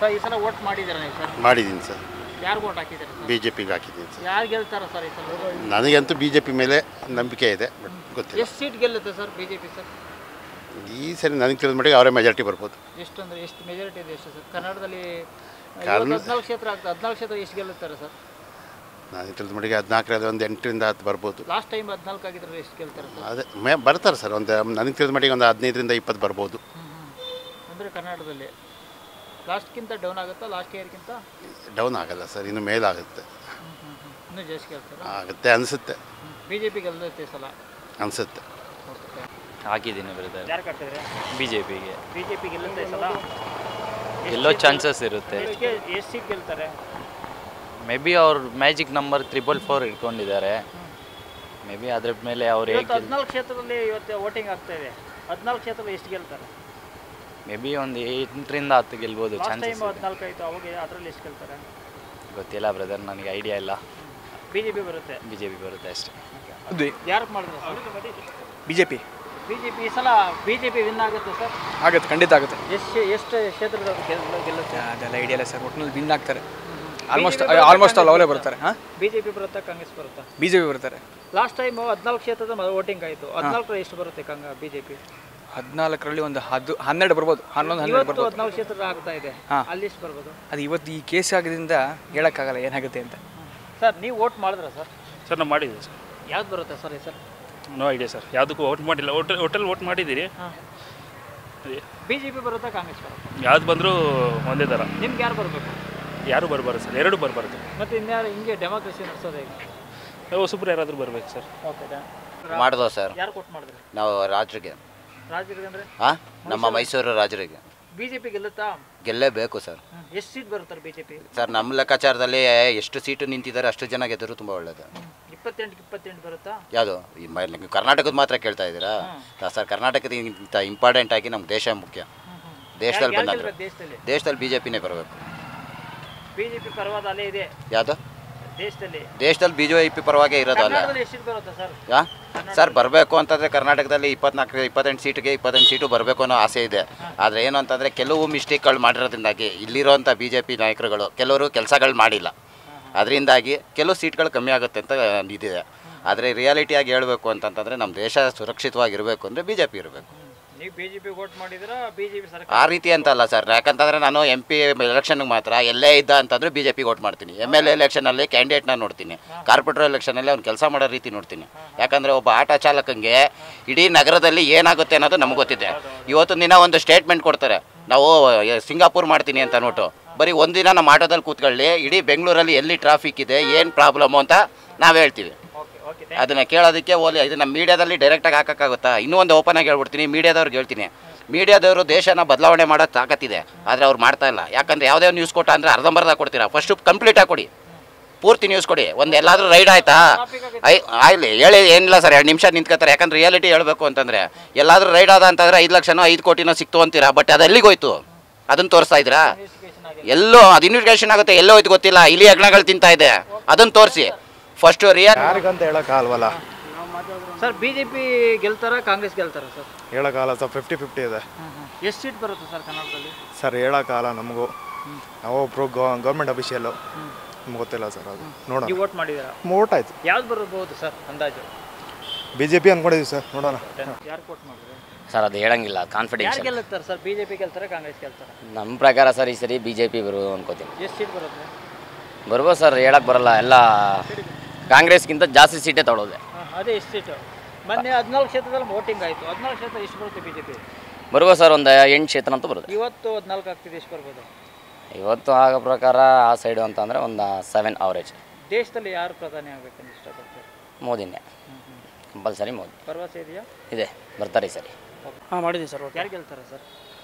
Sir ಈ ಸಲ vote ಮಾಡಿದ್ದೀರಾ ನೀವು ಸರ್ ಮಾಡಿದ್ದೀನಿ ಸರ್ ಯಾರು ವೋಟ್ ಹಾಕಿದ್ದೀರಾ ಸರ್ ಬಿ ಜೆ ಪಿಗೆ ಹಾಕಿದ್ದೀನಿ ಸರ್ ಯಾರು ಗೆಲ್ತಾರ ಸರ್ ಈ ಸಲ ನನಗಂತೂ ಬಿ ಜೆ ಪಿ ಮೇಲೆ ನಂಬಿಕೆ ಇದೆ ಬಟ್ ಗೊತ್ತಿಲ್ಲ ಎಷ್ಟು ಸೀಟ್ ಗೆಲ್ಲುತ್ತೆ sir B J P sir ಈ ಸರಿ ನನಗೆ ತಿಳಿದ ಮಟ್ಟಿಗೆ ಅವರೇ ಮೆಜಾರಿಟಿ ಬರ್ಬೋದು ಎಷ್ಟು ಅಂದರೆ ಎಷ್ಟು ಮೆಜಾರಿಟಿ ಇದೆ ಎಷ್ಟು ಸರ್ ಕನ್ನಡದಲ್ಲಿ ಕಾರಣ- ಹದಿನಾಲ್ಕು ಕ್ಷೇತ್ರ ಆಗ್ತದೆ ಹದಿನಾಲ್ಕು ಕ್ಷೇತ್ರ ಎಷ್ಟು ಗೆಲ್ಲುತ್ತಾರೆ ಸರ್ ನನಗೆ ತಿಳಿದ ಮಟ್ಟಿಗೆ ಹದಿನಾಲ್ಕರಲ್ಲಿ ಒಂದು ಎಂಟರಿಂದ ಹತ್ತು ಬರ್ಬೋದು ಲಾಸ್ಟ್ ಟೈಮ್ ಹದಿನಾಲ್ಕು ಆಗಿದ್ರೆ ಎಷ್ಟು ಗೆಲ್ತಾರೆ ಸರ್ ಅದೇ ಮೇ ಬರ್ತಾರೆ ಸರ್ ಒಂದು ನನಗೆ ತಿಳಿದ ಮಟ್ಟಿಗೆ ಒಂದು ಹದಿನೈದರಿಂದ ಇಪ್ಪತ್ತು ಬರ್ಬೋದು ಅಂದರೆ ಕರ್ನಾಟಕದಲ್ಲಿ ಲಾಸ್ಟ್ಗಿಂತ ಡೌನ್ ಆಗುತ್ತಾ ಲಾಸ್ಟ್ ಇಯರ್ಗಿಂತ ಡೌನ್ ಆಗಲ್ಲ ಸರ್ ಇನ್ನು ಮೇಲಾಗುತ್ತೆ ಇನ್ನೂ ಜಾಸ್ತಿ ಗೆಲ್ತಾರೆ ಆಗುತ್ತೆ ಅನಿಸುತ್ತೆ ಬಿ ಜೆ ಪಿ ಗೆಲ್ಲುತ್ತೆ ಈ ಸಲ ಅನಿಸುತ್ತೆ ಹಾಕಿದ್ದೀನಿ ಬ್ರದರ್ ಯಾರು ಕಟ್ಟಿದ್ರೆ ಬಿ ಜೆ ಪಿಗೆ ಬಿ ಜೆ ಪಿ ಗೆಲ್ಲುತ್ತೆ ಈ ಸಲ ಎಲ್ಲೋ ಚಾನ್ಸಸ್ ಇರುತ್ತೆ ಎಷ್ಟು ಎಷ್ಟು ಸೀಟ್ ಗೆಲ್ತಾರೆ ಮೇ ಬಿ ಅವ್ರ ಮ್ಯಾಜಿಕ್ ನಂಬರ್ ತ್ರಿಬಲ್ ಫೋರ್ ಇಟ್ಕೊಂಡಿದ್ದಾರೆ ಮೇ ಬಿ ಅದ್ರ ಮೇಲೆ ಅವ್ರು ಇವತ್ತು ಹೇಗೆ ಹದಿನಾಲ್ಕು ಕ್ಷೇತ್ರದಲ್ಲಿ ಇವತ್ತು ವೋಟಿಂಗ್ ಆಗ್ತಾ ಇದೆ ಹದಿನಾಲ್ಕು ಕ್ಷೇತ್ರದಲ್ಲಿ ಎಷ್ಟು ಗೆಲ್ತಾರೆ ಮೇ ಬಿ ಒಂದು ಎಂಟರಿಂದ ಹತ್ತು ಗೆಲ್ಬೋದು ಲಾಸ್ಟ್ ಚಾನ್ಸಸ್ ಟೈಮ್ ಹದಿನಾಲ್ಕು ಆಯಿತು ಅವಾಗ ಅದರಲ್ಲಿ ಎಷ್ಟು ಗೆಲ್ತಾರೆ ಗೊತ್ತಿಲ್ಲ ಬ್ರದರ್ ನನಗೆ ಐಡಿಯಾ ಇಲ್ಲ ಬಿ ಜೆ ಪಿ ಬರುತ್ತೆ ಬಿ ಜೆ ಪಿ ಬರುತ್ತೆ ಅಷ್ಟೇ ಯಾರು ಮಾಡಿದ್ರು B J P B J P ಈ ಸಲ ಬಿ ಜೆ ಪಿ ವಿನ್ ಆಗುತ್ತೆ ಸರ್ ಆಗುತ್ತೆ ಖಂಡಿತ ಆಗುತ್ತೆ ಎಷ್ಟು ಎಷ್ಟು ಕ್ಷೇತ್ರದಲ್ಲಿ ಗೆಲ್- ಗೆಲ್ಲುತ್ತೆ ಅದೆಲ್ಲ ಐಡಿಯಾ ಇಲ್ಲ ಸರ್ ಒಟ್ಟಿನಲ್ಲಿ ವಿನ್ ಆಗ್ತಾರೆ ಆಲ್ಮೋಸ್ಟ್ BJP ಬರುತ್ತೆ, ಆಲ್ಮೋಸ್ಟ್ ಆಲ್ ಅವರೇ ಕಾಂಗ್ರೆಸ್ ಬರ್ತಾರೆ ಹಾಂ ಬಿ ಜೆ ಪಿ ಬರುತ್ತಾ ಕಾಂಗ್ರೆಸ್ ಬರುತ್ತಾ ಬಿ ಜೆ ಪಿ ಬರ್ತಾರೆ ಲಾಸ್ಟ್ ಟೈಮ್ ಹದಿನಾಲ್ಕು ಕ್ಷೇತ್ರದ ವೋಟಿಂಗ್ ಆಯಿತು ಹದಿನಾಲ್ಕರ ಎಷ್ಟು ಬರುತ್ತೆ ಕಾಂಗ ಬಿ ಜೆ ಪಿ ಹದಿನಾಲ್ಕರಲ್ಲಿ ಒಂದು ಹದ್ದು ಹನ್ನೆರಡು ಬರ್ಬೋದು ಹನ್ನೊಂದು ಹನ್ನೆರಡು ಇವತ್ತು ಬರ್ಬೋದು ಹದಿನಾಲ್ಕು ಕ್ಷೇತ್ರ ಆಗ್ತಾ ಇದೆ ಹಾ. ಅಲ್ಲಿ ಎಷ್ಟು ಬರ್ಬೋದು ಅದು ಇವತ್ತು ಈ ಕೇಸ್ ಆಗಿದ್ದರಿಂದ ಹೇಳೋಕ್ಕಾಗಲ್ಲ ಏನಾಗುತ್ತೆ ಅಂತ ಸರ್ ನೀವು ವೋಟ್ ಮಾಡಿದ್ರ ಸರ್ ಸರ್ ನಾವು ಮಾಡಿದ್ದೀವಿ ಸರ್ ಯಾವ್ದು ಬರುತ್ತೆ ಸರ್ ಈ ಸರ್ ನೋ ಐಡಿಯಾ ಸರ್ ಯಾವುದಕ್ಕೂ ವೋಟ್ ಮಾಡಿಲ್ಲ ಹೋಟೆಲ್ ಹೋಟೆಲ್ ವೋಟ್ ಮಾಡಿದ್ದೀರಿ ಹಾಂ ಬಿ ಜೆ ಪಿ ಬರುತ್ತಾ ಕಾಂಗ್ರೆಸ್ ಬರುತ್ತಾ ಯಾವ್ದು ಬಂದರೂ ಒಂದೇ ಥರ ನಿಮ್ಗೆ ಯಾರು ಬರಬೇಕು ಯಾರು ಬರಬಾರ್ದು ಸರ್ ಎರಡು ಬರಬಾರ್ದು ಮತ್ತೆ ಇನ್ಯಾರು ಹಿಂಗೆ ಡೆಮೋಕ್ರಸಿ ನಡೆಸೋದು ಹೇಗೆ ಹೊಸಬ್ರು ಯಾರಾದರೂ ಬರ್ಬೇಕು ಸರ್ ಓಕೆ ಮಾಡ್ದೋ ಸರ್ ಯಾರು ಕೊಟ್ಟು ಮಾಡಿದ್ರಿ ನಾವು ರಾಜರಿಗೆ ರಾಜ್ಯರಿಗೆ ಅಂದರೆ ಹಾಂ ನಮ್ಮ ಮೈಸೂರು ರಾಜರಿಗೆ ಬಿ ಜೆ ಪಿ ಗೆಲ್ಲುತ್ತಾ ಗೆಲ್ಲೇಬೇಕು ಸರ್ ಎಷ್ಟು ಸೀಟ್ ಬರುತ್ತಾರೆ ಬಿ ಜೆ ಪಿ ಸರ್ ನಮ್ಮ ಲೆಕ್ಕಾಚಾರದಲ್ಲಿ ಎಷ್ಟು ಸೀಟು ನಿಂತಿದ್ದಾರೆ ಅಷ್ಟು ಜನ ಗೆದ್ದರು ತುಂಬ ಒಳ್ಳೇದು ಇಪ್ಪತ್ತೆಂಟು ಇಪ್ಪತ್ತೆಂಟು ಬರುತ್ತಾ ಯಾವುದು ಈ ಮ- ನೀವು ಕರ್ನಾಟಕದ ಮಾತ್ರ ಕೇಳ್ತಾ ಇದ್ದೀರಾ ಸರ್ ಕರ್ನಾಟಕದ ಇಂಪಾರ್ಟೆಂಟ್ ಆಗಿ ನಮ್ಮ ದೇಶ ಮುಖ್ಯ ದೇಶದಲ್ಲಿ ಯಾರು ಬಂದಾಗ ಗೆಲ್ಬೇಕು ದೇಶದಲ್ಲಿ ದೇಶದಲ್ಲಿ ಬಿ ಜೆ ಪಿನೇ ಬರಬೇಕು ಬಿ ಜೆ ಪಿ ಪರವಾದ ಅಲ್ಲೇ ಇದೆ ಯಾವುದು ದೇಶದಲ್ಲಿ ದೇಶದಲ್ಲಿ ಬಿ ಜೆ ಪಿ ಪರವಾಗೇ ಇರೋದಲ್ಲ ಕರ್ನಾಟಕದಲ್ಲಿ ಎಷ್ಟು ಸೀಟ್ ಬರುತ್ತೆ ಸರ್ ಯಾ ಸರ್ ಬರಬೇಕು ಅಂತಂದರೆ ಕರ್ನಾಟಕದಲ್ಲಿ ಇಪ್ಪತ್ನಾಲ್ಕು ಇಪ್ಪತ್ತೆಂಟು ಸೀಟ್ಗೆ ಇಪ್ಪತ್ತೆಂಟು ಸೀಟು ಬರಬೇಕು ಅನ್ನೋ ಆಸೆ ಇದೆ ಆದರೆ ಏನು ಅಂತಂದರೆ ಕೆಲವು ಮಿಸ್ಟೇಕ್ಗಳು ಮಾಡಿರೋದ್ರಿಂದಾಗಿ ಇಲ್ಲಿರೋಂಥ ಬಿ ಜೆ ಪಿ ನಾಯಕರುಗಳು ಕೆಲವರು ಕೆಲಸಗಳು ಮಾಡಿಲ್ಲ ಅದರಿಂದಾಗಿ ಕೆಲವು ಸೀಟ್ಗಳು ಕಮ್ಮಿ ಆಗುತ್ತೆ ಅಂತ ಇದಿದೆ ಆದರೆ ರಿಯಾಲಿಟಿಯಾಗಿ ಹೇಳಬೇಕು ಅಂತಂತಂದರೆ ನಮ್ಮ ದೇಶ ಸುರಕ್ಷಿತವಾಗಿರಬೇಕು ಅಂದರೆ ಬಿ ಜೆ ಪಿ ಇರಬೇಕು ನೀವು ಬಿ ಜೆ ಪಿ ವೋಟ್ ಮಾಡಿದ್ರ ಬಿ ಜೆ ಪಿ ಆ ಸರ್ಕಾರ ರೀತಿ ಅಂತಲ್ಲ ಸರ್ ಯಾಕಂತಂದರೆ ನಾನು ಎಂ ಪಿ ಎಲೆಕ್ಷನ್ಗೆ ಮಾತ್ರ ಎಲ್ಲೇ ಇದ್ದ ಅಂತಂದರೆ ಬಿ ಜೆ ಪಿಗೆ ವೋಟ್ ಮಾಡ್ತೀನಿ ಎಮ್ ಎಲ್ ಎ ಎಲೆಕ್ಷನಲ್ಲಿ ಕ್ಯಾಂಡಿಡೇಟ್ನ ನೋಡ್ತೀನಿ ಕಾರ್ಪೊರೇಟರ್ ಎಲೆಕ್ಷನಲ್ಲಿ ಅವ್ನು ಕೆಲಸ ಮಾಡೋ ರೀತಿ ನೋಡ್ತೀನಿ ಯಾಕಂದರೆ ಒಬ್ಬ ಆಟೋ ಚಾಲಕಂಗೆ ಇಡೀ ನಗರದಲ್ಲಿ ಏನಾಗುತ್ತೆ ಅನ್ನೋದು ನಮ್ಗೆ ಗೊತ್ತಿದೆ ಇವತ್ತು ದಿನ ಒಂದು ಸ್ಟೇಟ್ಮೆಂಟ್ ಕೊಡ್ತಾರೆ ನಾವು ಎ, ಸಿಂಗಾಪುರ್ ಮಾಡ್ತೀನಿ ಅಂತ ನೋಟು ಬರೀ ಒಂದಿನ ನಮ್ಮ ಆಟೋದಲ್ಲಿ ಕೂತ್ಕೊಳ್ಳಿ ಇಡೀ ಬೆಂಗಳೂರಲ್ಲಿ ಎಲ್ಲಿ ಟ್ರಾಫಿಕ್ ಇದೆ ಏನು ಪ್ರಾಬ್ಲಮ್ಮು ಅಂತ ನಾವು ಹೇಳ್ತೀವಿ ಓಕೆ ಓಕೆ ಅದನ್ನ ಕೇಳೋದಕ್ಕೆ ಓಲಿ ಇದು ನಮ್ಮ ಮೀಡಿಯಾದಲ್ಲಿ ಡೈರೆಕ್ಟಾಗಿ ಹಾಕೋಕ್ಕಾಗುತ್ತಾ ಇನ್ನೂ ಒಂದು ಓಪನ್ ಆಗಿ ಹೇಳ್ಬಿಡ್ತೀನಿ ಮೀಡಿಯಾದವ್ರಿಗೆ ಹೇಳ್ತೀನಿ ಮೀಡಿಯಾದವರು ದೇಶನ ಬದಲಾವಣೆ ಮಾಡೋ ತಾಕತ್ತಿದೆ ಆದರೆ ಅವ್ರು ಮಾಡ್ತಾ ಇಲ್ಲ ಯಾಕಂದ್ರೆ ಯಾವುದೇ ನ್ಯೂಸ್ ಕೊಟ್ಟ ಅಂದರೆ ಅರ್ಧಂಬರ್ಧ ಕೊಡ್ತೀರಾ ಫಸ್ಟು ಕಂಪ್ಲೀಟಾಗಿ ಕೊಡಿ ಪೂರ್ತಿ ನ್ಯೂಸ್ ಕೊಡಿ ಒಂದು ಎಲ್ಲಾದರೂ ರೈಡ್ ಆಯ್ತಾ ಐ ಆಗಲಿ ಹೇಳಿ ಏನಿಲ್ಲ ಸರ್ ಎರಡು ನಿಮಿಷ ನಿಂತ್ಕೋತಾರೆ ಯಾಕಂದ್ರೆ ರಿಯಾಲಿಟಿ ಹೇಳಬೇಕು ಅಂತಂದರೆ ಎಲ್ಲಾದರೂ ರೈಡ್ ಆದ ಅಂತಂದರೆ ಐದು ಲಕ್ಷನೋ ಐದು ಕೋಟಿನೋ ಸಿಕ್ತು ಅಂತೀರಾ ಬಟ್ ಅದು ಎಲ್ಲಿಗೋಯ್ತು ಅದನ್ನು ತೋರಿಸ್ತಾ ಇದ್ದೀರಾ ಎಲ್ಲೋ ಅದು ಇನ್ವಿಟೇಷನ್ ಆಗುತ್ತೆ ಎಲ್ಲೋ ಹೋಯ್ತು ಗೊತ್ತಿಲ್ಲ ಇಲ್ಲಿ ಹೆಗ್ಣಗಳು ತಿಂತಾ ಇದೆ ಅದನ್ನು ತೋರಿಸಿ ಫಸ್ಟು ರಿಯಲ್ ಯಾರಿಗಂತ ಹೇಳೋಕ್ಕಾಗಲ್ವಲ್ಲ ಸರ್ ಬಿ ಜೆ ಪಿ ಗೆಲ್ತಾರ ಕಾಂಗ್ರೆಸ್ ಗೆಲ್ತಾರ ಸರ್ ಹೇಳೋಕ್ಕಾಗಲ್ಲ ಸರ್ ಫಿಫ್ಟಿ ಫಿಫ್ಟಿ ಇದೆ ಎಷ್ಟು ಸೀಟ್ ಬರುತ್ತೆ ಸರ್ ಕನ್ನಡದಲ್ಲಿ ಸರ್ ಹೇಳೋಕ್ಕಾಗಲ್ಲ ನಮಗೂ ನಾವೊಬ್ರು ಗೌರ್ಮೆಂಟ್ ಅಫಿಷಿಯಲ್ಲು ನಮ್ಗೆ ಗೊತ್ತಿಲ್ಲ ಸರ್ ಅದು ನೋಡೋಣ ನೀವು ವೋಟ್ ಮಾಡಿದ್ದೀರಾ ಓಟ್ ಆಯ್ತು ಯಾವ್ದು ಬರ್ಬೋದು ಸರ್ ಅಂದಾಜು ಬಿ ಜೆ ಪಿ ಅಂದ್ಕೊಂಡಿದ್ದೀವಿ ಸರ್ ನೋಡೋಣ ಯಾರು ವೋಟ್ ಮಾಡಿದ್ರೆ ಸರ್ ಅದು ಹೇಳಂಗಿಲ್ಲ ಯಾರು ಕಾನ್ಫಿಡೆನ್ಸ್ ಗೆಲ್ಲುತ್ತಾರೆ ಸರ್ ಬಿ ಜೆ ಪಿ ಗೆಲ್ತಾರೆ ಕಾಂಗ್ರೆಸ್ ಗೆಲ್ತಾರೆ ನಮ್ಮ ಪ್ರಕಾರ ಸರ್ ಈ ಸರಿ ಬಿ ಜೆ ಪಿ ಬರುವುದು ಅನ್ಕೋತೀನಿ ಎಷ್ಟು ಸೀಟ್ ಬರುತ್ತೆ ಬರ್ಬೋದು ಸರ್ ಹೇಳಕ್ಕೆ ಬರಲ್ಲ ಎಲ್ಲ ಕಾಂಗ್ರೆಸ್ಗಿಂತ ಜಾಸ್ತಿ ಸೀಟೇ ತೊಗೊಳೋದೆ ಹಾಂ ಅದೇ ಎಷ್ಟು ಸೀಟು ಮೊನ್ನೆ ಹದಿನಾಲ್ಕು ಕ್ಷೇತ್ರದಲ್ಲಿ ವೋಟಿಂಗ್ ಆಯಿತು ಹದಿನಾಲ್ಕು ಕ್ಷೇತ್ರ ಎಷ್ಟು ಬರುತ್ತೆ ಬಿ ಜೆ ಪಿ ಬರ್ಬೋದು ಸರ್ ಒಂದು ಎಂಟು ಕ್ಷೇತ್ರ ಅಂತೂ ಬರುತ್ತೆ ಇವತ್ತು ಹದಿನಾಲ್ಕು ಆಗ್ತಿದೆ ಎಷ್ಟು ಬರ್ಬೋದು ಇವತ್ತು ಆಗೋ ಪ್ರಕಾರ ಆ ಸೈಡು ಅಂತಂದರೆ ಒಂದು ಸೆವೆನ್ ಅವರೇಜ್ ದೇಶದಲ್ಲಿ ಯಾರು ಪ್ರಧಾನಿ ಆಗ್ಬೇಕಂತ ಇಷ್ಟಪಡ್ತಾರೆ ಮೋದಿನೇ ಕಂಪಲ್ಸರಿ ಮೋದಿ ಭರವಸೆ ಇದೆಯಾ ಇದೆ ಬರ್ತಾರೆ ಈ ಸರಿ ಹಾಂ ಮಾಡಿದ್ದೀವಿ ಸರ್ ಓಕೆ ಯಾರು ಗೆಲ್ತಾರೆ ಸರ್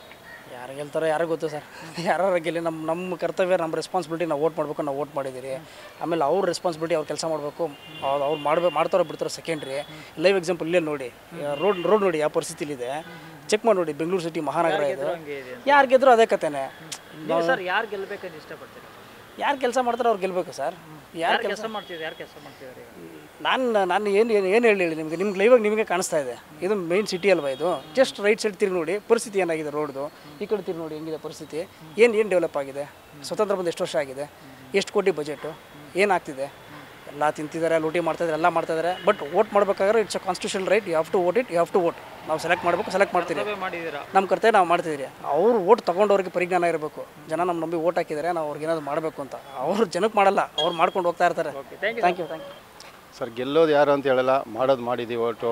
ಯಾರು ಗೆಲ್ತಾರೋ ಯಾರು ಗೊತ್ತು ಸರ್ ಯಾರು ಗೆಲ್ಲಿ ನಮ್ಮ ನಮ್ಮ ಕರ್ತವ್ಯ ನಮ್ಮ ರೆಸ್ಪಾನ್ಸಿಬಿಲಿಟಿ ನಾವು ವೋಟ್ ಮಾಡಬೇಕು ನಾವು ವೋಟ್ ಮಾಡಿದ್ದೀರಿ ಆಮೇಲೆ ಅವ್ರ ರೆಸ್ಪಾನ್ಸಿಬಿಲಿಟಿ ಅವ್ರು ಕೆಲಸ ಮಾಡಬೇಕು ಅವ್ರು ಅವ್ರು ಮಾಡ್ಬೇಕು ಮಾಡ್ತಾರೋ ಬಿಡ್ತಾರೋ ಸೆಕೆಂಡ್ರಿ ಲೈವ್ ಎಕ್ಸಾಂಪಲ್ ಇಲ್ಲೇ ನೋಡಿ ರೋಡ್ ರೋಡ್ ನೋಡಿ ಯಾವ ಪರಿಸ್ಥಿತಿಲಿದೆ ಚೆಕ್ ಮಾಡಿ ನೋಡಿ ಬೆಂಗಳೂರು ಸಿಟಿ ಮಹಾನಗರ ಇದು ಹಂಗೆ ಇದೆ ಯಾರು ಗೆದ್ರು ಅದೇ ಕತೆನೆ ನೀವು ಸರ್ ಯಾರು ಗೆಲ್ಬೇಕಂತ ಇಷ್ಟಪಡ್ತೀರಿ ಯಾರು ಕೆಲಸ ಮಾಡ್ತಾರೋ ಅವ್ರು ಗೆಲ್ಬೇಕು ಸರ್ ಯಾರು ಯಾರು ಕೆಲಸ ಕೆಲಸ ಮಾಡ್ತಿದ್ದಾರೆ ಯಾರು ಕೆಲಸ ಮಾಡ್ತಿದ್ದಾರೆ ಈಗ ನಾನು ನಾನು ಏನು ಏನು ಏನು ಹೇಳಿ ಹೇಳಿ ನಿಮಗೆ ನಿಮ್ಗೆ ಲೈವಾಗಿ ನಿಮಗೆ ಕಾಣಿಸ್ತಾ ಇದೆ ಇದು ಮೈನ್ ಸಿಟಿ ಅಲ್ವಾ ಇದು ಜಸ್ಟ್ ರೈಟ್ ಸೈಡ್ ತಿರುಗಿ ನೋಡಿ ಪರಿಸ್ಥಿತಿ ಏನಾಗಿದೆ ರೋಡ್ದು ಈ ಕಡೆ ತಿರುಗಿ ನೋಡಿ ಹೆಂಗಿದೆ ಪರಿಸ್ಥಿತಿ ಏನು ಏನು ಡೆವಲಪ್ ಆಗಿದೆ ಸ್ವತಂತ್ರ ಬಂದು ಎಷ್ಟು ವರ್ಷ ಆಗಿದೆ ಎಷ್ಟು ಕೋಟಿ ಬಜೆಟು ಏನಾಗ್ತಿದೆ ಎಲ್ಲ ತಿಂತಿದ್ದಾರೆ ಲೂಟಿ ಮಾಡ್ತಾಯಿದ್ದಾರೆ ಎಲ್ಲ ಮಾಡ್ತಾಯಿದ್ದಾರೆ ಬಟ್ ವೋಟ್ ಮಾಡ್ಬೇಕಾದ್ರೆ it's a constitution right you have to vote it you have to vote ನಾವು ಸೆಲೆಕ್ಟ್ ಮಾಡಬೇಕು ಸೆಲೆಕ್ಟ್ ಮಾಡ್ತೀರಿ ಕರ್ತವ್ಯ ಮಾಡಿದ್ದೀರಾ ನಮ್ಮ ಕರ್ತವ್ಯ ನಾವು ಮಾಡ್ತಿದ್ದೀರಿ ಅವ್ರು ಓಟ್ ತೊಗೊಂಡವ್ರಿಗೆ ಪರಿಜ್ಞಾನ ಇರಬೇಕು ಜನ ನಮ್ಮ ನಂಬಿ ಓಟ್ ಹಾಕಿದ್ದಾರೆ ನಾವು ಅವ್ರಿಗೆ ಏನಾದ್ರು ಮಾಡಬೇಕು ಅಂತ ಅವ್ರು ಜನಕ್ಕೆ ಮಾಡಲ್ಲ ಅವ್ರು ಮಾಡ್ಕೊಂಡು ಹೋಗ್ತಾ ಇರ್ತಾರೆ thank you thank you thank you sir ಗೆಲ್ಲೋದು ಯಾರು ಅಂತ ಹೇಳಲ್ಲ ಮಾಡೋದು ಮಾಡಿದ್ದೀವಿ ಓಟು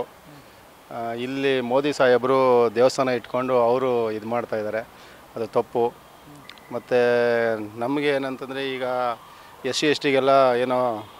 ಆ, ಇಲ್ಲಿ ಮೋದಿ ಸಾಹೇಬರು ದೇವಸ್ಥಾನ ಇಟ್ಕೊಂಡು ಅವರು ಇದು ಮಾಡ್ತಾ ಇದ್ದಾರೆ ಅದು ತಪ್ಪು ಮತ್ತು ನಮಗೆ ಏನಂತಂದರೆ ಈಗ ಎಸ್ ಸಿ ಎಸ್ ಟಿಗೆಲ್ಲ ಏನೋ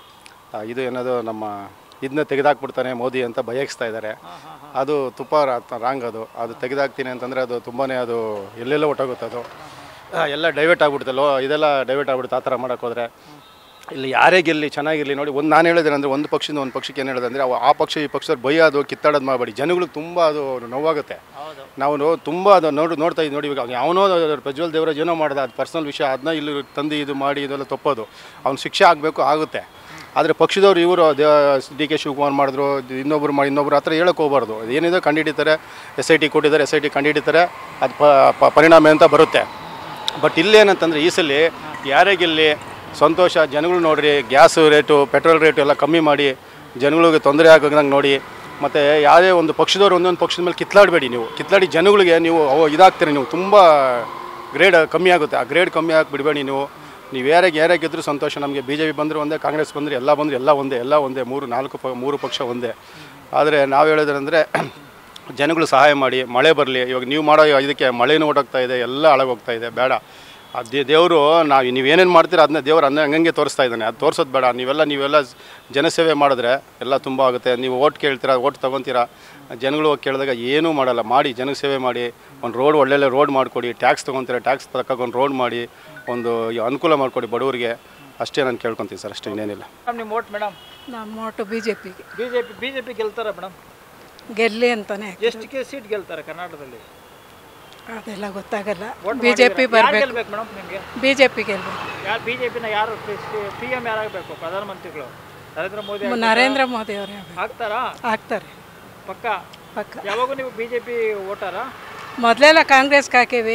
ಆ, ಇದು ಏನದು ನಮ್ಮ ಇದನ್ನ ತೆಗೆದಾಕ್ಬಿಡ್ತಾನೆ ಮೋದಿ ಅಂತ ಭಯಗಿಸ್ತಾ ಇದ್ದಾರೆ ಅದು ತುಪ್ಪ ರಾಂಗ್ ಅದು ಅದು ತೆಗೆದಾಕ್ತೀನಿ ಅಂತಂದರೆ ಅದು ತುಂಬಾ ಅದು ಎಲ್ಲೆಲ್ಲೋ ಹೊಟ್ಟೋಗುತ್ತೆ ಅದು ಆ, ಎಲ್ಲ ಡೈವರ್ಟ್ ಆಗ್ಬಿಡ್ತಲ್ಲೋ ಇದೆಲ್ಲ ಡೈವರ್ಟ್ ಆಗ್ಬಿಡುತ್ತೆ ಆ ಥರ ಮಾಡೋಕೆ ಹೋದರೆ ಇಲ್ಲಿ ಯಾರೇ ಗೆಲ್ಲಿ ಚೆನ್ನಾಗಿರಲಿ ನೋಡಿ ಒಂದು ನಾನು ಹೇಳಿದ್ರೆ ಅಂದರೆ ಒಂದು ಪಕ್ಷದಿಂದ ಒಂದು ಪಕ್ಷಕ್ಕೆ ಏನು ಹೇಳೋದು ಅಂದರೆ ಆ ಪಕ್ಷ ಈ ಪಕ್ಷದಲ್ಲಿ ಬೈಯೋದು ಕಿತ್ತಾಡೋದು ಮಾಡಬೇಡಿ ಜನಗಳಿಗೆ ತುಂಬ ಅದು ನೋವಾಗುತ್ತೆ ನಾವು ನೋ ತುಂಬ ಅದು ನೋಡಿ ನೋಡ್ತಾ ಇದ್ದೀವಿ ನೋಡಿ ಇವಾಗ ಯಾವನೋ ಪ್ರಜ್ವಲ್ ದೇವರಾಜ್ ಏನೋ ಮಾಡ್ದ ಅದು ಪರ್ಸನಲ್ ವಿಷಯ ಅದನ್ನ ಇಲ್ಲಿ ತಂದು ಇದು ಮಾಡಿ ಇದೆಲ್ಲ ತಪ್ಪೋದು ಅವ್ನು ಶಿಕ್ಷೆ ಆಗಬೇಕು ಆಗುತ್ತೆ ಆದರೆ ಪಕ್ಷದವ್ರು ಇವರು ಡಿ ಕೆ ಶಿವಕುಮಾರ್ ಮಾಡಿದ್ರು ಇದು ಇನ್ನೊಬ್ರು ಮಾಡಿ ಇನ್ನೊಬ್ರು ಹತ್ರ ಹೇಳಕ್ಕೆ ಹೋಗ್ಬಾರ್ದು ಏನಿದೆ ಕಂಡುಹಿಡಿತಾರೆ ಎಸ್ ಐ ಟಿ ಕೊಟ್ಟಿದ್ದಾರೆ ಎಸ್ ಐ ಟಿ ಕಂಡುಹಿಡಿತಾರೆ ಅದು ಪ- ಪ- ಪರಿಣಾಮ ಅಂತ ಬರುತ್ತೆ ಬಟ್ ಇಲ್ಲೇನಂತಂದರೆ ಈ ಸಲ ಯಾರೇ ಗೆಲ್ಲಿ ಸಂತೋಷ ಜನಗಳು ನೋಡ್ರಿ ಗ್ಯಾಸ್ ರೇಟು ಪೆಟ್ರೋಲ್ ರೇಟು ಎಲ್ಲ ಕಮ್ಮಿ ಮಾಡಿ ಜನಗಳಿಗೆ ತೊಂದರೆ ಆಗಂಗೆ ನೋಡಿ ಮತ್ತು ಯಾವುದೇ ಒಂದು ಪಕ್ಷದವ್ರು ಒಂದೊಂದು ಪಕ್ಷದ ಮೇಲೆ ಕಿತ್ಲಾಡಬೇಡಿ ನೀವು ಕಿತ್ಲಾಡಿ ಜನಗಳಿಗೆ ನೀವು ಅವು ಇದಾಗ್ತೀರಿ ನೀವು ತುಂಬ ಗ್ರೇಡ್ ಕಮ್ಮಿ ಆಗುತ್ತೆ ಆ ಗ್ರೇಡ್ ಕಮ್ಮಿ ಆಗಿ ಬಿಡಬೇಡಿ ನೀವು ನೀವು ಯಾರೇ ಯಾರೇ ಗೆದ್ದರೂ ಸಂತೋಷ ನಮಗೆ ಬಿ ಜೆ ಪಿ ಬಂದರೆ ಒಂದೇ ಕಾಂಗ್ರೆಸ್ ಬಂದರೆ ಎಲ್ಲ ಬಂದರೆ ಎಲ್ಲ ಒಂದೇ ಎಲ್ಲ ಒಂದೇ ಮೂರು ನಾಲ್ಕು ಪ ಮೂರು ಪಕ್ಷ ಒಂದೇ ಆದರೆ ನಾವು ಹೇಳೋದಂದರೆ ಜನಗಳು ಸಹಾಯ ಮಾಡಿ ಮಳೆ ಬರಲಿ ಇವಾಗ ನೀವು ಮಾಡೋ ಇದಕ್ಕೆ ಮಳೆನೂ ಹೊಟ್ಟೋಗ್ತಾ ಇದೆ ಎಲ್ಲ ಹಾಳಾಗೋಗ್ತಾ ಇದೆ ಬೇಡ ಅದೇ ದೇವರು ನಾವು ನೀವು ಏನೇನು ಮಾಡ್ತೀರ ಅದನ್ನ ದೇವರು ಅದನ್ನ ಹಂಗಂಗೆ ತೋರಿಸ್ತಾ ಇದ್ದಾನೆ ಅದು ತೋರಿಸೋದು ಬೇಡ ನೀವೆಲ್ಲ ನೀವೆಲ್ಲ ಜನಸೇವೆ ಮಾಡಿದ್ರೆ ಎಲ್ಲ ತುಂಬ ಆಗುತ್ತೆ ನೀವು ಓಟ್ ಕೇಳ್ತೀರಾ ಓಟ್ ತೊಗೊತೀರಾ ಜನಗಳು ಹೋಗಿ ಕೇಳಿದಾಗ ಏನೂ ಮಾಡಲ್ಲ ಮಾಡಿ ಜನಕ್ಕೆ ಸೇವೆ ಮಾಡಿ ಒಂದು ರೋಡ್ ಒಳ್ಳೊಳ್ಳೆ ರೋಡ್ ಮಾಡಿಕೊಡಿ ಟ್ಯಾಕ್ಸ್ ತೊಗೊತೀರಾ ಟ್ಯಾಕ್ಸ್ ತಗೊಂಡು ರೋಡ್ ಮಾಡಿ ಒಂದು ಅನುಕೂಲ ಮಾಡಿಕೊಡಿ ಬಡವರಿಗೆ ಅಷ್ಟೇ ನಾನು ಕೇಳ್ಕೊತೀನಿ ಸರ್ ಅಷ್ಟೇ ಇನ್ನೇನಿಲ್ಲ ಮೇಡಮ್ ನಿಮ್ಮ ಓಟ್ ಮೇಡಮ್ ನಮ್ಮ ಒಟ್ಟು ಬಿ ಜೆ ಪಿಗೆ B J P B J P ಗೆಲ್ತಾರ ಮೇಡಮ್ ಗೆಲ್ಲಿ ಅಂತಾನೆ ಎಷ್ಟು ಕೆ ಸೀಟ್ ಗೆಲ್ತಾರೆ ಕರ್ನಾಟಕದಲ್ಲಿ ಅದೆಲ್ಲ ಗೊತ್ತಾಗಲ್ಲ Vote ಬಿ ಜೆ ಪಿ ಮಾಡಿದ್ದೀರಾ? ಯಾರ್ ಬರಬೇಕು ಗೆಲ್ಬೇಕು ಮೇಡಮ್ ನಿಮಗೆ ಬಿ ಜೆ ಪಿ ಗೆಲ್ಬೇಕು ಯಾರು ಬಿ ಜೆ ಪಿನ ಯಾರು ಪಿ ಎಮ್ ಯಾರಾಗಬೇಕು ಪ್ರಧಾನಮಂತ್ರಿಗಳು ನರೇಂದ್ರ ಮೋದಿ ಆಗ್ಬೇಕಾ? ನರೇಂದ್ರ ಮೋದಿ ಅವರೇ ಆಗ್ತಾರಾ ಆಗ್ತಾರೆ ಪಕ್ಕ ಪಕ್ಕ ಯಾವಾಗೂ ನೀವು ಬಿ ಜೆ ಪಿ ಓಟಾರಾ ಮೊದಲೆಲ್ಲ ಕಾಂಗ್ರೆಸ್ಗೆ ಹಾಕೀವಿ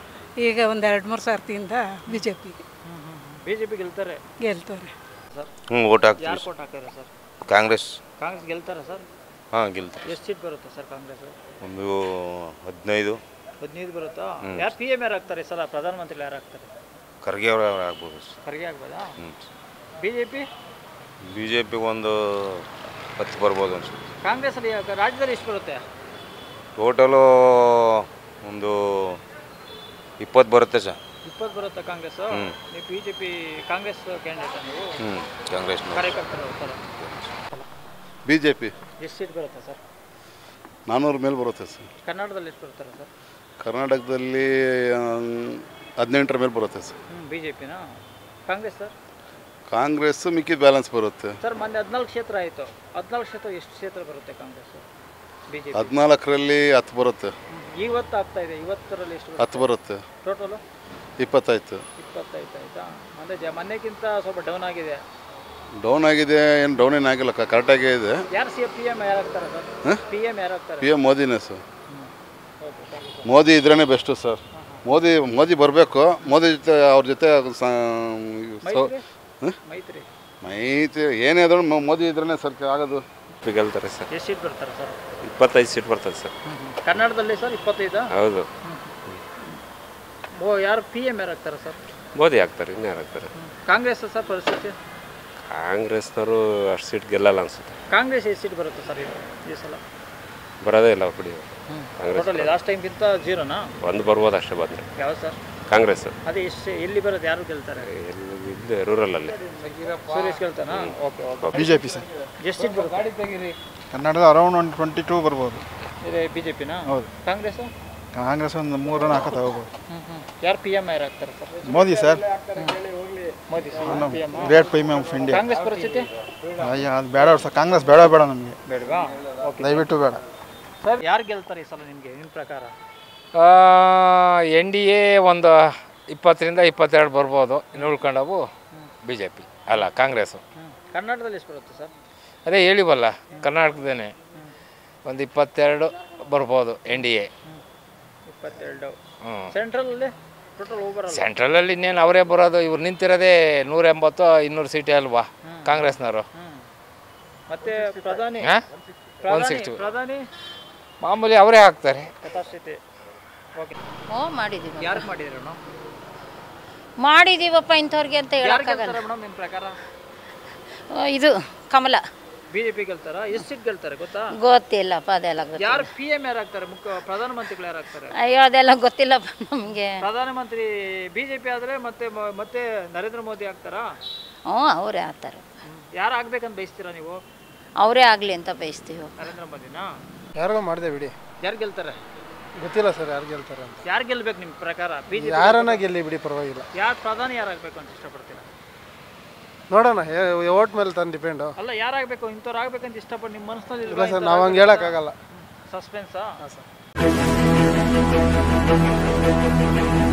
ಈಗ ಒಂದು ಎರಡು ಮೂರು ಸರ್ತಿಯಿಂದ ಬಿ ಜೆ ಪಿಗೆ ಬಿ ಜೆ ಪಿ ಗೆಲ್ತಾರೆ ಗೆಲ್ತಾರೆ ಹ್ಞೂ ಓಟ್ ಹಾಕ್ತೀವಿ ಯಾರು ಕೋಟ್ ಹಾಕಿದ್ರೆ ಸರ್ ಕಾಂಗ್ರೆಸ್ ಕಾಂಗ್ರೆಸ್ ಗೆಲ್ತಾರಾ ಸರ್ ಹಾಂ ಗೆಲ್ತಾರೆ ಎಷ್ಟು ಸೀಟ್ ಬರುತ್ತೆ ಸರ್ ಕಾಂಗ್ರೆಸ್ ಒಂದು ಹದಿನೈದು ಹದಿನೈದು ಬರುತ್ತಾ ಹ್ಮ್. ಯಾರು ಪಿ ಎಮ್ ಯಾರು ಆಗ್ತಾರೆ ಈ ಸಲ ಪ್ರಧಾನಮಂತ್ರಿಗಳು ಯಾರು ಆಗ್ತಾರೆ ಖರ್ಗೆ ಅವರು ಆಗ್ಬೋದು ಖರ್ಗೆ ಆಗ್ಬೋದಾ ಹ್ಞೂ B J P B J ಪಿಗೆ ಒಂದು ಹತ್ತು ಬರ್ಬೋದು ಅನ್ಸುತ್ತೆ ಕಾಂಗ್ರೆಸ್ಸಲ್ಲಿ ಯಾಕೆ- ರಾಜ್ಯದಲ್ಲಿ ಎಷ್ಟು ಬರುತ್ತೆ ಟೋಟಲು ಒಂದು ಇಪ್ಪತ್ತು ಬರುತ್ತೆ ಸರ್ ಇಪ್ಪತ್ತು ಬರುತ್ತಾ ಕಾಂಗ್ರೆಸ್ ಹ್ಮ್. ನೀವು B J P Congress candidate ನೀವು ಹ್ಞೂ ಕಾಂಗ್ರೆಸ್ ಕಾರ್ಯಕರ್ತರು ಸರ್ ಬಿ ಜೆ ಪಿ ಎಷ್ಟು ಸೀಟ್ ಬರುತ್ತೆ ಸರ್ ನಾನ್ನೂರ ಮೇಲೆ ಬರುತ್ತೆ ಸರ್ ಕರ್ನಾಟಕದಲ್ಲಿ ಎಷ್ಟು ಬರ್ತಾರೆ ಸರ್ ಕರ್ನಾಟಕದಲ್ಲಿ ಹದಿನೆಂಟರ ಮೇಲೆ ಬರುತ್ತೆ ಸರ್ ಹ್ಞೂ ಬಿ ಜೆ ಪಿನಾ ಕಾಂಗ್ರೆಸ್ ಸರ್ ಕಾಂಗ್ರೆಸ್ ಮಿಕ್ಕಿ ಬ್ಯಾಲೆನ್ಸ್ ಬರುತ್ತೆ ಸರ್ ಮೊನ್ನೆ ಹದಿನಾಲ್ಕು ಕ್ಷೇತ್ರ ಆಯಿತು ಹದಿನಾಲ್ಕು ಕ್ಷೇತ್ರ ಎಷ್ಟು ಕ್ಷೇತ್ರ ಬರುತ್ತೆ ಕಾಂಗ್ರೆಸ್ ಬಿ ಜೆ ಪಿ ಹದಿನಾಲ್ಕರಲ್ಲಿ ಹತ್ತು ಬರುತ್ತೆ ಇವತ್ತು ಆಗ್ತಾ ಇದೆ ಇವತ್ತರಲ್ಲಿ ಎಷ್ಟು ಹತ್ತು ಬರುತ್ತೆ ಟೋಟಲು ಇಪ್ಪತ್ತಾಯ್ತು ಇಪ್ಪತ್ತೈದು ಆಯ್ತಾ ಅಂದರೆ ಜ ಮೊನ್ನೆಗಿಂತ ಸ್ವಲ್ಪ ಡೌನ್ ಆಗಿದೆ ಡೌನ್ ಆಗಿದೆ ಏನು ಡೌನ್ ಏನು ಆಗಿಲ್ಲ ಕರೆಕ್ಟಾಗೇ ಇದೆ ಯಾರು ಸಿ ಪಿ ಎಮ್ ಯಾರು ಆಗ್ತಾರೆ ಸರ್ ಹ? ಪಿ ಎಮ್ ಯಾರು ಆಗ್ತಾರೆ ಪಿ ಎಮ್ ಮೋದಿನೇ sir okay thank you Modi ಇದ್ರೇ ಬೆಸ್ಟು ಸರ್ ಮೋದಿ ಮೋದಿ ಬರಬೇಕು ಮೋದಿ ಜೊತೆ ಅವ್ರ ಜೊತೆ ಸ- ಸೊ- ಮೈತ್ರಿ ಹ? ಮೈತ್ರಿ ಮೈತ್ರಿ ಏನೇ ಆದ್ರೂ ಮೊ- ಮೋದಿ ಇದ್ರೇ ಸರ್ ಆಗೋದು ಗೆಲ್ತಾರೆ ಸರ್ ಎಷ್ಟು ಸೀಟ್ ಬರ್ತಾರೆ ಸರ್ ಇಪ್ಪತ್ತೈದು ಸೀಟ್ ಬರ್ತದೆ ಸರ್ ಕರ್ನಾಟಕದಲ್ಲಿ ಸರ್ ಇಪ್ಪತ್ತೈದಾ ಹೌದು ಓ ಯಾರು ಪಿ ಎಮ್ ಯಾರು ಆಗ್ತಾರೆ ಸರ್ ಮೋದಿ ಆಗ್ತಾರೆ ಇನ್ಯಾರು ಆಗ್ತಾರೆ ಕಾಂಗ್ರೆಸ್ ಸರ್ ಪರಿಸ್ಥಿತಿ ಕಾಂಗ್ರೆಸ್ನವರು ಅಷ್ಟು ಸೀಟ್ ಗೆಲ್ಲಲ್ಲ ಅನ್ಸುತ್ತೆ ಕಾಂಗ್ರೆಸ್ ಎಷ್ಟು ಸೀಟ್ ಬರುತ್ತೆ ಸರ್ ಇದು ಈ ಸಲ ಬರೋದೇ ಇಲ್ಲ ಬಿಡಿ ಕಾಂಗ್ರೆಸ್ ಟೋಟಲಿ ಲಾಸ್ಟ್ ಟೈಮ್ಗಿಂತ ಜೀರೋನಾ ಒಂದು ಬರ್ಬೋದು ಅಷ್ಟೇ ಬಂದರೆ ಯಾವ ಸರ್ ಕಾಂಗ್ರೆಸ್ ಅದೇ ಎಷ್ಟು ಎಲ್ಲಿ ಬರೋದು ಯಾರು ಗೆಲ್ತಾರೆ ಇಲ್ಲಿ ರೂರಲಲ್ಲಿ ಸುರೇಶ್ ಗೆಲ್ತಾನಾ okay okay B J P sir ಎಷ್ಟು ಸೀಟ್ ಬರುತ್ತೆ ಕನ್ನಡದ ಅರೌಂಡ್ ಒಂದು ಟ್ವೆಂಟಿ ಟೂ ಬರ್ಬೋದು ಇದೆ ಬಿ ಜೆ ಪಿನಾ ಹೌದು. ಕಾಂಗ್ರೆಸ್ ಕಾಂಗ್ರೆಸ್ ಒಂದು ಮೂರು ನಾಲ್ಕು ತಗೋಬೋದು ಯಾರು ಪಿ ಎಮ್ ಯಾರು ಆಗ್ತಾರೆ sir Modi sir Modi P M great premium of India Congress ಪರಿಸ್ಥಿತಿ ಅಯ್ಯ ಅದು ಬೇಡ ಸರ್ ಕಾಂಗ್ರೆಸ್ ಬೇಡ ಬೇಡ ನಮಗೆ ಬೇಡವಾ ಓಕೆ ದಯವಿಟ್ಟು ಬೇಡ ಸರ್ ಯಾರು ಗೆಲ್ತಾರೆ ಈ ಸಲ ನಿಮಗೆ ನಿಮ್ಮ ಪ್ರಕಾರ ಎನ್ ಡಿ ಎ ಒಂದು ಇಪ್ಪತ್ತರಿಂದ ಇಪ್ಪತ್ತೆರಡು ಬರ್ಬೋದು ಇನ್ನು ಉಳ್ಕೊಂಡವು ಬಿ ಜೆ ಪಿ ಅಲ್ಲ ಕಾಂಗ್ರೆಸ್ಸು ಕರ್ನಾಟಕದಲ್ಲಿ ಎಷ್ಟು ಬರುತ್ತೆ ಸರ್ ಅದೇ ಹೇಳಿವಲ್ಲ ಕರ್ನಾಟಕದೇನೆ ಒಂದು ಇಪ್ಪತ್ತೆರಡು ಬರ್ಬೋದು ಎನ್ ಡಿ ಎ ಇಪ್ಪತ್ತೆರಡು ಹ್ಞೂ ಸೆಂಟ್ರಲಲ್ಲಿ ಟೋಟಲ್ ಹೋಗ್ಬರಲ್ಲ ಸೆಂಟ್ರಲಲ್ಲಿ ಇನ್ನೇನು ಅವರೇ ಬರೋದು ಇವ್ರು ನಿಂತಿರೋದೇ ನೂರ ಎಂಬತ್ತು ಇನ್ನೂರು ಸೀಟೇ ಅಲ್ವಾ ಕಾಂಗ್ರೆಸ್ನವರು ಮತ್ತೆ ಪ್ರಧಾನಿ ಹಾಂ ಒನ್ ಪ್ರಧಾನಿ ಸಿಕ್ಸ್ಟಿ ಪ್ರಧಾನಿ ಮಾಮೂಲಿ ಅವರೇ ಹಾಕ್ತಾರೆ ಯಥಾಸ್ಥಿತಿ ಓಕೆ ಓ ಮಾಡಿದ್ದೀವಿ ಯಾರು ಮಾಡಿದ್ರು ಮೇಡಮ್ ಮಾಡಿದೀವಪ್ಪ ಇಂಥವ್ರಿಗೆ ಅಂತ ಯಾರು ಹೇಳಕ್ಕಾಗಲ್ಲ ಗೆಲ್ತಾರೆ ಮೇಡಮ್ ನಿಮ್ಮ ಪ್ರಕಾರ ಓ, ಇದು ಕಮಲ ಬಿಜೆಪಿ ಗೆಲ್ತಾರ ಎಷ್ಟು ಸೀಟ್ ಗೆಲ್ತಾರೆ ಗೊತ್ತಾ ಗೊತ್ತಿಲ್ಲಪ್ಪ ಅದೆಲ್ಲ ಗೊತ್ತಿಲ್ಲ ಯಾರು ಪಿ ಎಂ ಯಾರು ಆಗ್ತಾರೆ ಮುಖ್ಯ ಪ್ರಧಾನಮಂತ್ರಿಗಳು ಯಾರು ಆಗ್ತಾರೆ ಅಯ್ಯೋ ಅದೆಲ್ಲ ಗೊತ್ತಿಲ್ಲಪ್ಪ ನಮಗೆ ಪ್ರಧಾನಮಂತ್ರಿ ಬಿಜೆಪಿ ಆದ್ರೆ ಮತ್ತೆ ಮ- ಮತ್ತೆ ನರೇಂದ್ರ ಮೋದಿ ಆಗ್ತಾರಾ ಹ್ಞೂ ಅವರೇ ಆಗ್ತಾರೆ ಯಾರು ಆಗ್ಬೇಕಂತ ಬಯಸ್ತೀರಾ ನೀವು ಅವರೇ ಆಗಲಿ ಅಂತ ಬಯಸ್ತೀವಿ ನರೇಂದ್ರ ಮೋದಿನಾ ಯಾರಿಗೋ ಮಾಡಿದೆ ಬಿಡಿ ಯಾರು ಗೆಲ್ತಾರೆ ಗೊತ್ತಿಲ್ಲ ಸರ್ ಯಾರು ಗೆಲ್ತಾರೆ ಅಂತ ಯಾರು ಗೆಲ್ಬೇಕು ನಿಮ್ಮ ಪ್ರಕಾರ ಬಿಜೆಪಿ ಯಾರನ್ನ ಗೆಲ್ಲಿ ಬಿಡಿ ಪರವಾಗಿಲ್ಲ ಯಾರು ಪ್ರಧಾನಿ ಯಾರಾಗಬೇಕು ಅಂತ ಇಷ್ಟಪಡ್ತೀರಾ ನೋಡೋಣ ಓಟ್ ಮೇಲೆ ತಂದು ಡಿಪೆಂಡು ಅಲ್ಲ ಯಾರಾಗಬೇಕು ಇಂಥವ್ರು ಆಗ್ಬೇಕಂತ ಇಷ್ಟಪಟ್ಟು ನಿಮ್ಮ ಮನಸ್ಸಿನಲ್ಲಿ ಇಲ್ಲ ಸರ್ ನಾವು ಹಂಗೆ ಹೇಳೋಕ್ಕಾಗಲ್ಲ ಸಸ್ಪೆನ್ಸಾ ಹಾಂ ಸರ್